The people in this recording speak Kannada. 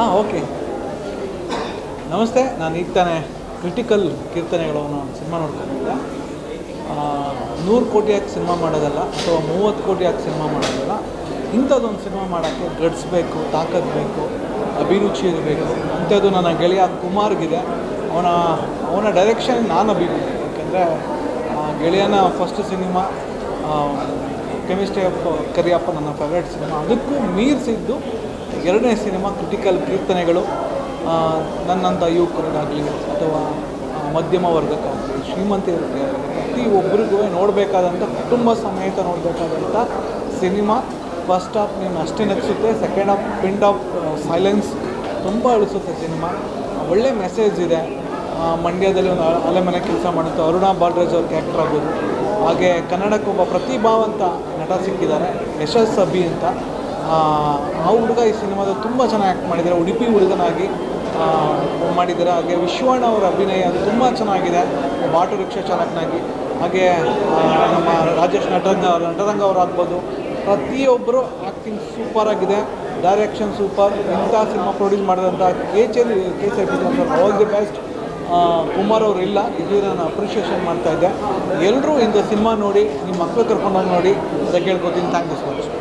ಹಾಂ ಓಕೆ ನಮಸ್ತೆ ನಾನು ಈಗ ತಾನೇ ಕ್ರಿಟಿಕಲ್ ಕೀರ್ತನೆಗಳು ಅನ್ನೋ ಒಂದು ಸಿನಿಮಾ ನೋಡ್ಕೊಂಡಿದ್ದೆ ನೂರು ಕೋಟಿ ಹಾಕಿ ಸಿನಿಮಾ ಮಾಡೋದಲ್ಲ ಅಥವಾ ಮೂವತ್ತು ಕೋಟಿ ಹಾಕಿ ಸಿನಿಮಾ ಮಾಡೋದಲ್ಲ ಇಂಥದ್ದೊಂದು ಸಿನಿಮಾ ಮಾಡೋಕ್ಕೆ ಗಟ್ಸ್ ಬೇಕು ತಾಕತ್ ಬೇಕು ಅಭಿರುಚಿ ಇರಬೇಕು ಅಂಥದ್ದು ನನ್ನ ಗೆಳೆಯ ಕುಮಾರ್ಗಿದೆ ಅವನ ಅವನ ಡೈರೆಕ್ಷನ್ ನಾನು ಅಭಿಮಾನಿ ಯಾಕೆಂದರೆ ಗೆಳೆಯನ ಫಸ್ಟ್ ಸಿನಿಮಾ ಕೆಮಿಸ್ಟ್ರಿ ಅಪ್ಪ ಕರಿಯಪ್ಪ ನನ್ನ ಫೇವ್ರೇಟ್ ಸಿನಿಮಾ ಅದಕ್ಕೂ ಮೀರಿಸಿದ್ದು ಎರಡನೇ ಸಿನಿಮಾ ಕ್ರಿಟಿಕಲ್ ಕೀರ್ತನೆಗಳು ಆ, ನನ್ನಂಥ ಯುವಕರಿಗಾಗಲಿ ಅಥವಾ ಆ, ಮಧ್ಯಮ ವರ್ಗಕ್ಕಾಗಲಿ ಶ್ರೀಮಂತರಿಗೆ ಪ್ರತಿ ಒಬ್ಬರಿಗೂ ನೋಡಬೇಕಾದಂಥ ಕುಟುಂಬ ಸಮೇತ ನೋಡಬೇಕಾದಂಥ ಸಿನಿಮಾ ಫಸ್ಟ್ ಹಾಫ್ ನೀನು ಅಷ್ಟೇ ನಗಿಸುತ್ತೆ ಸೆಕೆಂಡ್ ಹಾಫ್ ಪಿಂಡ್ ಆಫ್ ಸೈಲೆನ್ಸ್ ತುಂಬ ಅಳಿಸುತ್ತೆ ಸಿನಿಮಾ ಒಳ್ಳೆ ಮೆಸೇಜ್ ಇದೆ ಆ, ಮಂಡ್ಯದಲ್ಲಿ ಒಂದು ಅ- ಅಲೆಮನೆ ಕೆಲಸ ಮಾಡುತ್ತೆ ಅರುಣಾ ಬಾಲರಾಜ್ ಅವ್ರ ಕ್ಯಾರೆಕ್ಟರ್ ಆಗ್ಬೋದು ಹಾಗೆ ಕನ್ನಡಕ್ಕೆ ಒಬ್ಬ ಪ್ರತಿಭಾವಂತ ನಟ ಸಿಕ್ಕಿದ್ದಾರೆ ಯಶಸ್ ಅಭಿ ಅಂತ ಆ ಆ ಹುಡುಗ ಈ ಸಿನಿಮಾದಲ್ಲಿ ತುಂಬ ಚೆನ್ನಾಗಿ ಆ್ಯಕ್ಟ್ ಮಾಡಿದ್ದಾರೆ ಉಡುಪಿ ಹುಡುಗನಾಗಿ ಆ, ಮಾಡಿದ್ದಾರೆ ಹಾಗೆ ವಿಶ್ವಣ್ಣ ಅವರ ಅಭಿನಯ ಅದು ತುಂಬ ಚೆನ್ನಾಗಿದೆ ಒಬ್ಬ ಆಟೋ ರಿಕ್ಷಾ ಚಾಲಕನಾಗಿ ಹಾಗೆ ಆ, ನಮ್ಮ ರಾಜೇಶ್ ನಟರಂಗ ನಟರಂಗ ಅವರು ಆಗ್ಬೋದು ಪ್ರತಿಯೊಬ್ಬರು ಆ್ಯಕ್ಟಿಂಗ್ ಸೂಪರ್ ಆಗಿದೆ ಡೈರೆಕ್ಷನ್ ಸೂಪರ್ ಇಂಥ ಸಿನಿಮಾ ಪ್ರೊಡ್ಯೂಸ್ ಮಾಡಿದಂಥ ಕೆ ಚೆ K C all the best Kumar ಅವರು ಇಲ್ಲ ಇದು ನಾನು ಅಪ್ರಿಷಿಯೇಷನ್ ಮಾಡ್ತಾ ಇದ್ದೆ ಎಲ್ಲರೂ ಇಂಥ ಸಿನಿಮಾ ನೋಡಿ ನಿಮ್ಮ ಮಕ್ಕಳು ಕರ್ಕೊಂಡೋಗಿ ನೋಡಿ ಅಂತ ಕೇಳ್ಕೊತೀನಿ ಥ್ಯಾಂಕ್ ಯು ಸೊ ಮಚ್